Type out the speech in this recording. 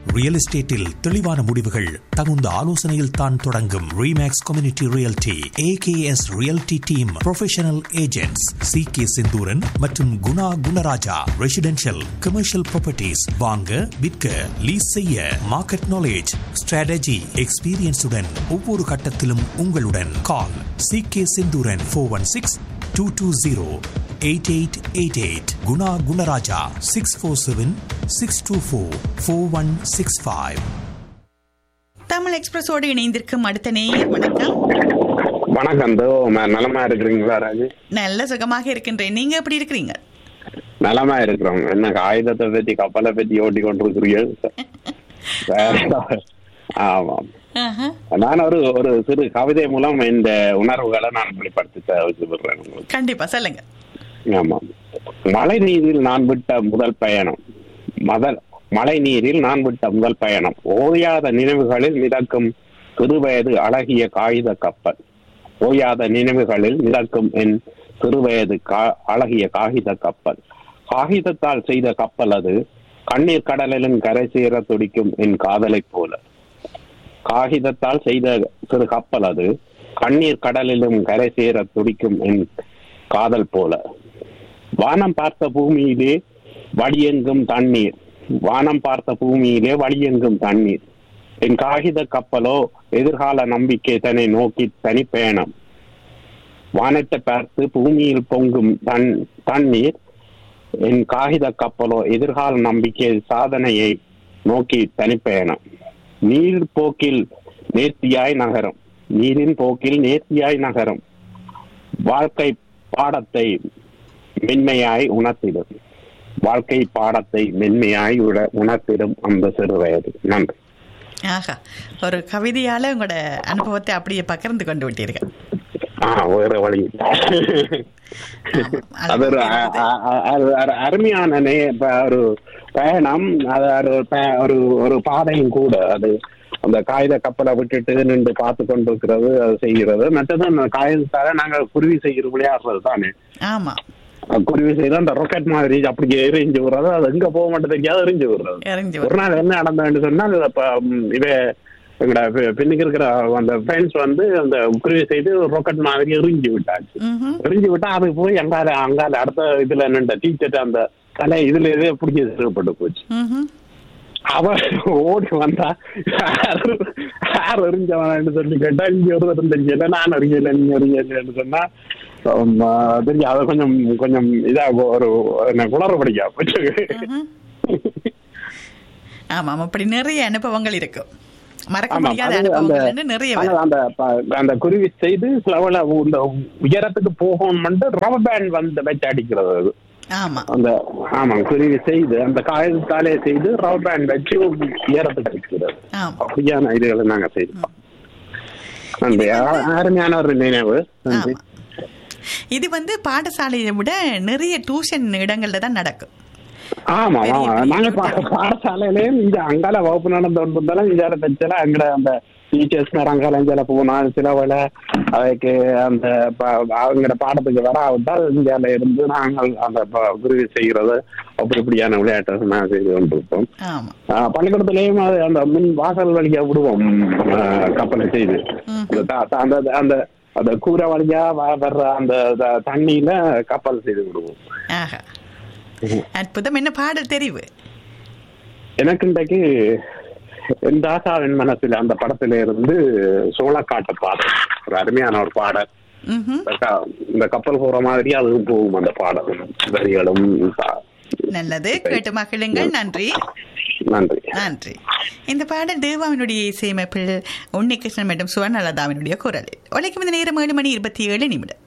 Real எஸ்டேட்டில் தெளிவான முடிவுகள் தகுந்த ஆலோசனையில் தான் தொடங்கும் Remax community realty AKS realty team professional agents C K Senthuran மற்றும் Guna Gunaraja residential commercial properties வாங்க விற்க லீஸ் செய்ய மார்க்கெட் நாலேஜ் ஸ்ட்ராட்டஜி எக்ஸ்பீரியன்ஸுடன் ஒவ்வொரு கட்டத்திலும் உங்களுடன் call C K Senthuran four one six two two zero eight eight eight eight Guna Gunaraja six four seven six two four four one six five Tamil எக்ஸ்பிரஸோடு இணைந்திருக்கும் அடுத்த நேயர் வணக்கம் வணக்கம் தோ ம- நலமா இருக்கிறீங்களா ராஜு நல்ல சுகமாக இருக்கின்றேன் நீங்க எப்படி இருக்கிறீங்க நலமா இருக்கிறோம் என்ன ஆயுதத்தை பத்தி கப்பலை பத்தி ஓட்டி கொண்டிருக்கிறீர்கள் ஆமாம் ஆஹா. நான் ஒரு ஒரு சிறு கவிதை மூலம் இந்த உணர்வுகளை நான் வெளிப்படுத்த விரும்புகிறேன் உங்களுக்கு கண்டிப்பா சொல்லுங்க ஆமாம் மழை நீரில் நான் விட்ட முதல் பயணம் மதல் மழை நீரில் நான் விட்ட முதல் பயணம் ஓயாத நினைவுகளில் மிதக்கும் சிறுவயது அழகிய காகித கப்பல் ஓயாத நினைவுகளில் மிதக்கும் என் சிறுவயது கா அழகிய காகித கப்பல் காகிதத்தால் செய்த கப்பல் அது கண்ணீர் கடலிலும் கரை சேர துடிக்கும் என் காதலைப் போல காகிதத்தால் செய்த சிறு கப்பல் அது கண்ணீர் கடலிலும் கரை சேர துடிக்கும் என் காதல் போல வானம் பார்த்த பூமியிலே வழியெங்கும் தண்ணீர் வானம் பார்த்த பூமியிலே வழியெங்கும் தண்ணீர் என் காகித கப்பலோ எதிர்கால நம்பிக்கை தன்னை நோக்கி தனிப்பயணம் வானத்தை பார்த்து பூமியில் பொங்கும் தன் தண்ணீர் என் காகித கப்பலோ எதிர்கால நம்பிக்கை சாதனையை நோக்கி தனிப்பயணம் நீர் போக்கில் நேர்த்தியாய் நகரும் நீரின் போக்கில் நேர்த்தியாய் நகரும் வாழ்க்கை பாடத்தை மென்மையாய் உணர்த்திடும் வாழ்க்கை பாடத்தை மென்மையாய் உண- உணர்த்திடும் அந்த சிறு வயது நன்றி ஆஹா ஒரு கவிதையால உங்களோட அனுபவத்தை அப்படியே பகிர்ந்து கொண்டு விட்டீர்கள் ஆ வேற வழி இல்ல. அது ஒரு அ- அ- அ- அ- ஒரு அருமையான நே- ப- ஒரு பயணம் அது ஒரு ப- ஒரு ஒரு பாதையும் கூட அது அந்த காகித கப்பலை விட்டுட்டு நின்று பார்த்து கொண்டிருக்கிறது அது செய்கிறது மற்றது அந்த காகிதத்தால நாங்க குருவி செய்கிற விளையாடுறது தானே ஆமா குருவி செய்து அந்த ராக்கெட் மாதிரி அப்படி எரிஞ்சு விடுறது அது எங்க போக மாட்டேது தெரியாது எரிஞ்சு விடுறது எறிஞ்சு ஒரு நாள் என்ன நடந்ததுன்னு சொன்னால் இப்ப ம், இவ எங்கட பி- பின்னுக்கு இருக்கிற அந்த ஃப்ரெண்ட்ஸ் வந்து அந்த குருவி செய்து ராக்கெட் மாதிரி எரிஞ்சு விட்டாச்சு ம்ஹும். எரிஞ்சு விட்டா அது போய் அங்கால அங்கால அடுத்த இதுல நின்ற டீச்சர் அந்த தலை இதுல இதே பிடிச்சி சிறுபட்டு போச்சு ம்ஹும். அவ ஓடி வந்தா யாரு யார் எரிஞ்சவன் சொல்லி கேட்டா இங்க ஒருத்தர் தெரியல நான் அறியல நீங்க அறியலன்னு சொன்னா உம், தெரியும் அதை கொஞ்சம் கொஞ்சம் இதா ஒரு என்ன குளற படிக்கா போச்சு ம்ஹும். ஆமாம் அப்படி நிறைய அனுபவங்கள் இருக்கும் மறக்க ஆமாம், முடியாத அது அந்த- அனுபவங்கள் வந்து நிறைய ஆனா வரும். அந்த ப- அந்த குருவி செய்து சிலவள இந்த உயரத்துக்கு போகணும்னு ரப்பர் பேண்ட் வந்து வச்சு அடிக்கிறது அது ஆமா அந்த ஆமாம் குருவி செய்து அந்த காயத்தாலே செய்து ரப்பர் பேண்ட் வச்சு உயரத்துக்கு அடிக்கிறது ஆமா அப்படியான இதுகளை நாங்க செய்தோம் நன்றி அ- அருமையான ஒரு நினைவு நன்றி ஆமா இது வந்து பாடசாலையை விட நிறைய டியூஷன் இடங்கள்ல தான் நடக்கும் ஆமா பெரிய, ஆமா பெரிய நாங்க பா- பாடசாலையிலயும் இங்க அங்கால வகுப்பு நடந்து வந்தாலும் இங்கால தச்சல அங்கட அந்த டீச்சர்ஸ் அங்கால இங்கால போனா சில வேலை அதுக்கு அந்த ப- அவங்களோட பாடத்துக்கு வராவிட்டால் இந்தியால இருந்து நாங்கள் அந்த ப- குருவி செய்கிறது அப்படி இப்படியான விளையாட்டை நான் செய்து கொண்டிருப்போம் ஆமா ஆஹ் பள்ளிக்கூடத்திலேயும் அது அந்த முன் வாசல் வழியா விடுவோம் ஆஹ் கப்பலை செய்து ம். அந்த த- த- அந்த அந்த அந்த கூரை வழியா வ- வர்ற அந்த த- தண்ணியில கப்பல் செய்து விடுவோம் ஆஹா அற்புதம் என்ன பாடல் தெரிவு எனக்கு இன்றைக்கு என் தாசாவின் மனசுல அந்த படத்துல இருந்து சோளக்காட்டு பாடல் ஒரு அருமையான ஒரு பாடல் ம்ஹும். இந்த க- இந்த கப்பல் போற மாதிரி அதுவும் போகும் அந்த பாடல் வரிகளும் சா- நல்லது கேட்டு மகிழுங்கள் நன்றி நன்றி நன்றி இந்த பாடல் தேவாவினுடைய இசையமைப்பில் உன்னிகிருஷ்ணன் மற்றும் சுவர்ணலதாவினுடைய குரல் உழைக்கும் இந்த நேரம் ஏழு மணி இருபத்தி ஏழு நிமிடம்